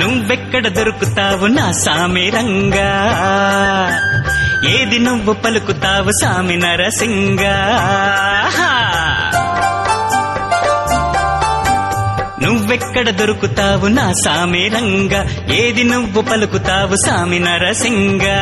నువ్వెక్కడ దొరుకుతావు నా సామి రంగా ఏది నువ్వు పలుకుతావు సామి నరసింగా నువ్వెక్కడ దొరుకుతావు నా సామి రంగా ఏది నువ్వు పలుకుతావు సామి నరసింగా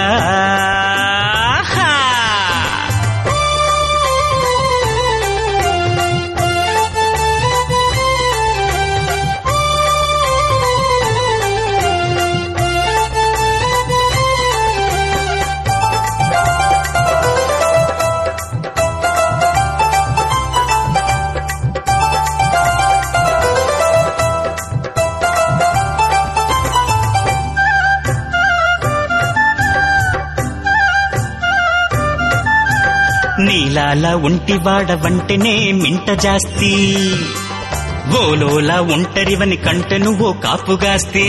నీలాల ఒంటివాడ వంటనే మింట జాస్తి ఓలోలా ఒంటరివని కంట నువ్వు కాపుగాస్తే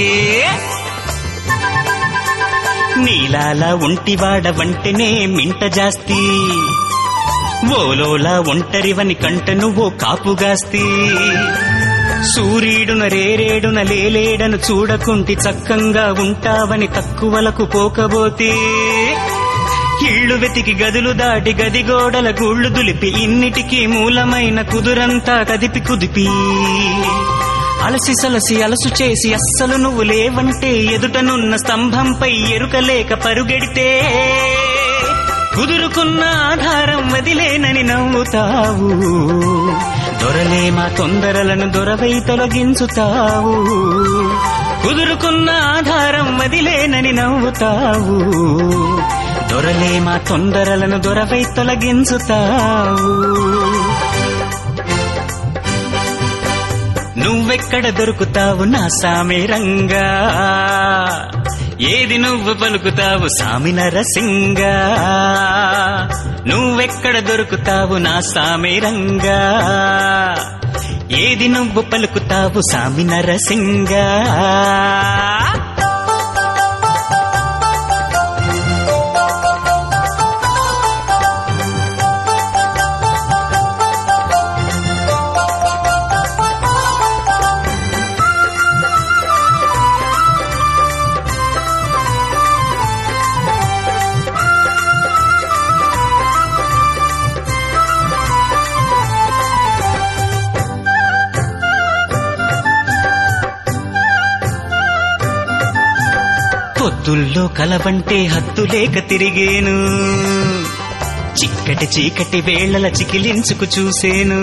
నీలాల ఒంటివాడ వంటనే మింట జాస్తి ఓలోలా ఒంటరివని కంట నువ్వు కాపుగాస్తే సూర్యుడున రేరేడున లేలేడను చూడకుంటి చక్కంగా ఉంటావని తక్కువలకు పోకబోతే ఇళ్ళు వెతికి గదులు దాటి గది గోడల గూళ్ళు దులిపి ఇన్నిటికీ మూలమైన కుదురంతా కదిపి కుదిపి అలసి సలసి అలసు చేసి అస్సలు నువ్వు లేవంటే ఎదుటనున్న స్తంభంపై ఎరుకలేక పరుగెడితే కుదురుకున్న ఆధారం వదిలేనని నవ్వుతావు దొరలే మా తొందరలను దొరవై తొలగించుతావు కుదురుకున్న ఆధారం వదిలేనని నవ్వుతావు దొరలే మా తొందరలను దొరవై తొలగించుతావు నువ్వెక్కడ దొరుకుతావు నా సామి రంగా ఏది నువ్వు పలుకుతావు సామి నరసింగా నువ్వెక్కడ దొరుకుతావు నా సామి రంగా ఏది నువ్వు పలుకుతావు సామి నరసింగా పొద్దుల్లో కలవంటే హద్దులేక తిరిగేను చిక్కటి చీకటి వేళల చికిలించుకు చూసేను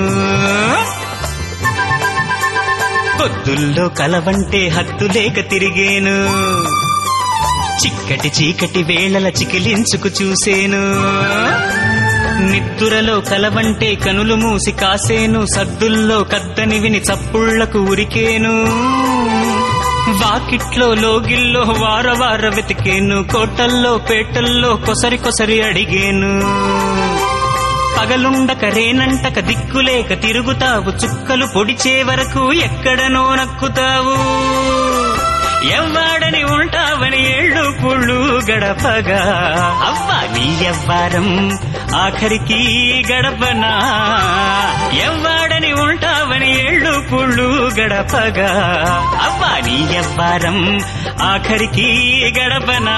పొద్దుల్లో కలవంటే హద్దులేక తిరిగేను చిక్కటి చీకటి వేళల చికిలించుకు చూసేను నిద్దురలో కలవంటే కనులు మూసి కాసేను సద్దుల్లో కద్దని విని చప్పుళ్లకు ఉరికేను వాకిట్లో లోగిల్లో వార వార వెతికేను కోటల్లో పేటల్లో కొసరి కొసరి అడిగేను పగలుండక రేనంటక దిక్కులేక తిరుగుతావు చుక్కలు పొడిచే వరకు ఎక్కడనో నక్కుతావు ఎవ్వాడని ఉంటావని ఏళ్ళు పుళ్ళు గడపగా అవ్వా నీ ఎవ్వారం ఆఖరికి గడపనా ఎవ్వాడని ఉంటావని ఏళ్ళు పుళ్ళు గడపగా అవ్వా నీ ఎవ్వారం ఆఖరికి గడపనా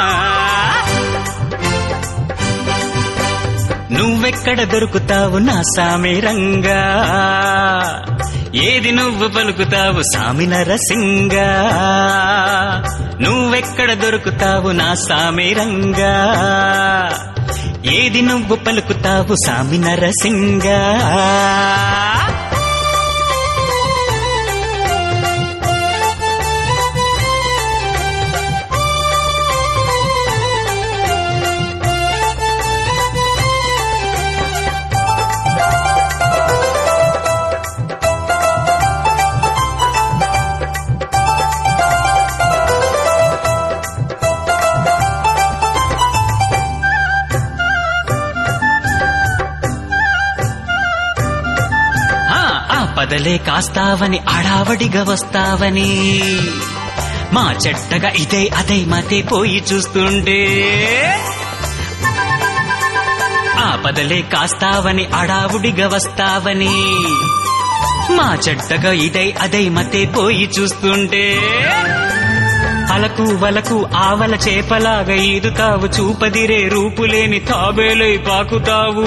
నువ్వెక్కడ దొరుకుతావు నా సామి రంగా ఏది నువ్వు పలుకుతావు సామి నరసింగా నువ్వెక్కడ దొరుకుతావు నా సామి రంగా ఏది నువ్వు పలుకుతావు సామి నరసింగా ఆ ఆ పదలే కాస్తావని అడావడిగా వస్తావని మా చెట్టగా ఇదే అదే మతే పోయి చూస్తుండే ఆ పదలే కాస్తావని అడావుడిగా వస్తావని మా చెట్టగా ఇదై అదై మతే పోయి చూస్తుంటే అలకు వలకు ఆవల చేపలాగా ఈదుతావు చూపదిరే రూపులేని తాబేలై పాకుతావు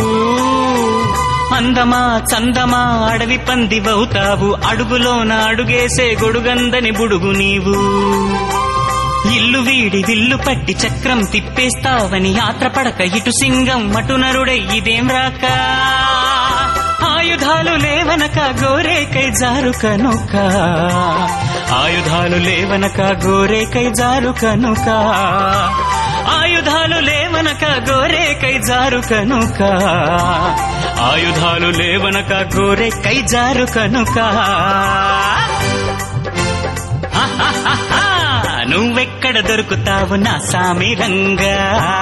అందమా చందమా అడవి పందివవుతావు అడుగులోన అడుగేసే గొడుగందని బుడుగు నీవు ఇల్లు వీడి విల్లు పట్టి చక్రం తిప్పేస్తావని యాత్ర పడక ఇటు సింగం అటు నరుడై ఇదేం రాక ఆయుధాలు లేవనక గోరేకై జారు కనుక ఆయుధాలు లేవనక గోరేకై జారు కనుక ఆయుధాలు లేవనక గోరేకై జారు కనుక ఆయుధాలు లేవనక గోరేకై జారు కనుక ఆహాహాహా! నువ్వెక్కడ దొరుకుతావు నా సామి రంగా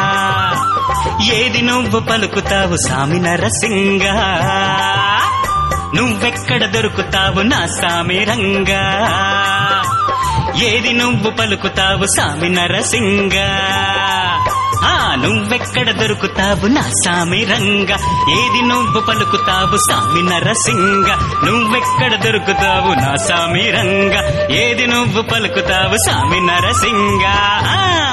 ఏది నువ్వు పలుకుతావు సామి నరసింగా నువ్వెక్కడ దొరుకుతావు నా సామి రంగా ఏది నువ్వు పలుకుతావు సామి నరసింగా ఆ నువ్వెక్కడ దొరుకుతావు నా సామి రంగా ఏది నువ్వు పలుకుతావు సామి నరసింగ నువ్వెక్కడ దొరుకుతావు నా సామి రంగా ఏది నువ్వు పలుకుతావు సామి నరసింగా ఆ